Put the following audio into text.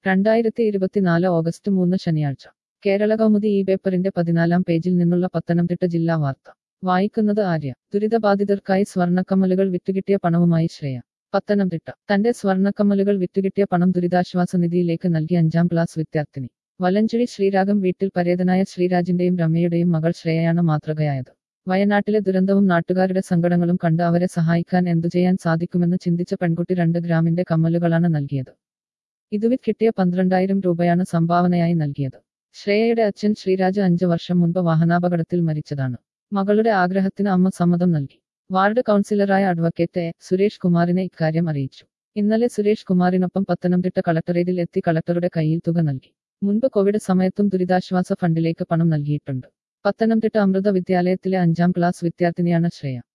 രണ്ടായിരത്തി ഇരുപത്തിനാല് ഓഗസ്റ്റ് മൂന്ന് ശനിയാഴ്ച കേരള കൗമുദി ഈ പേപ്പറിന്റെ പതിനാലാം പേജിൽ നിന്നുള്ള പത്തനംതിട്ട ജില്ലാ വാർത്ത വായിക്കുന്നത് ആര്യ ദുരിതബാധിതർക്കായി സ്വർണ്ണക്കമ്മലുകൾ വിറ്റുകിട്ടിയ പണവുമായി ശ്രേയ പത്തനംതിട്ട തന്റെ സ്വർണ്ണക്കമ്മലുകൾ വിറ്റുകിട്ടിയ പണം ദുരിതാശ്വാസ നിധിയിലേക്ക് നൽകി അഞ്ചാം ക്ലാസ് വിദ്യാർത്ഥിനി വലഞ്ചുഴി ശ്രീരാഗം വീട്ടിൽ പരേതനായ ശ്രീരാജിന്റെയും രമ്യയുടെയും മകൾ ശ്രേയയാണ് മാതൃകയായത് വയനാട്ടിലെ ദുരന്തവും നാട്ടുകാരുടെ സങ്കടങ്ങളും കണ്ട് അവരെ സഹായിക്കാൻ എന്തു ചെയ്യാൻ സാധിക്കുമെന്ന് ചിന്തിച്ച പെൺകുട്ടി രണ്ട് ഗ്രാമിന്റെ കമ്മലുകളാണ് നൽകിയത് ഇതുവിൽ കിട്ടിയ പന്ത്രണ്ടായിരം രൂപയാണ് സംഭാവനയായി നൽകിയത് ശ്രേയയുടെ അച്ഛൻ ശ്രീരാജ് അഞ്ച് വർഷം മുൻപ് വാഹനാപകടത്തിൽ മരിച്ചതാണ് മകളുടെ ആഗ്രഹത്തിന് അമ്മ സമ്മതം നൽകി വാർഡ് കൗൺസിലറായ അഡ്വക്കേറ്റ് എ. സുരേഷ് കുമാറിനെ ഇക്കാര്യം അറിയിച്ചു ഇന്നലെ സുരേഷ് കുമാറിനൊപ്പം പത്തനംതിട്ട കളക്ടറേറ്റിൽ എത്തി കളക്ടറുടെ കയ്യിൽ തുക നൽകി മുൻപ് കോവിഡ് സമയത്തും ദുരിതാശ്വാസ ഫണ്ടിലേക്ക് പണം നൽകിയിട്ടുണ്ട് പത്തനംതിട്ട അമൃത വിദ്യാലയത്തിലെ അഞ്ചാം ക്ലാസ് വിദ്യാർത്ഥിനിയാണ് ശ്രേയ